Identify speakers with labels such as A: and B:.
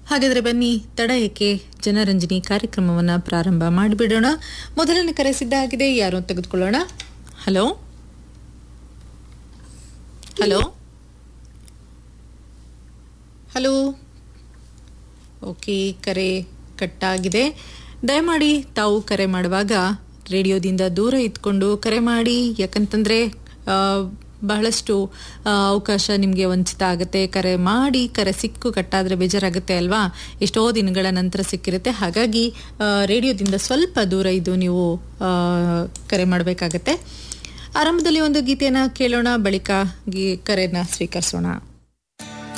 A: ಹಾಗಾದರೆ ಬನ್ನಿ ತಡ ಏಕೆ ಜನರಂಜನಿ ಕಾರ್ಯಕ್ರಮವನ್ನು ಪ್ರಾರಂಭ ಮಾಡಿಬಿಡೋಣ ಮೊದಲನೇ ಕರೆ ಸಿದ್ಧ ಆಗಿದೆ ಯಾರು ಅಂತ ತೆಗೆದುಕೊಳ್ಳೋಣ ಹಲೋ ಹಲೋ ಹಲೋ ಓಕೆ ಕರೆ ಕಟ್ಟಾಗಿದೆ ದಯಮಾಡಿ ತಾವು ಕರೆ ಮಾಡುವಾಗ ರೇಡಿಯೋದಿಂದ ದೂರ ಇದ್ಕೊಂಡು ಕರೆ ಮಾಡಿ ಯಾಕಂತಂದರೆ ಬಹಳಷ್ಟು ಆ, ಅವಕಾಶ ನಿಮಗೆ ವಂಚಿತ ಆಗುತ್ತೆ ಕರೆ ಮಾಡಿ ಕರೆ ಸಿಕ್ಕು ಕಟ್ಟಾದರೆ ಬೇಜಾರಾಗುತ್ತೆ ಅಲ್ವಾ ಎಷ್ಟೋ ದಿನಗಳ ನಂತರ ಸಿಕ್ಕಿರುತ್ತೆ ಹಾಗಾಗಿ ಆ, ರೇಡಿಯೋದಿಂದ ಸ್ವಲ್ಪ ದೂರ ಇದ್ದು ನೀವು ಆ, ಕರೆ ಮಾಡಬೇಕಾಗತ್ತೆ ಆರಂಭದಲ್ಲಿ ಒಂದು ಗೀತೆಯನ್ನು ಕೇಳೋಣ ಬಳಿಕ ಗಿ ಕರೆನ ಸ್ವೀಕರಿಸೋಣ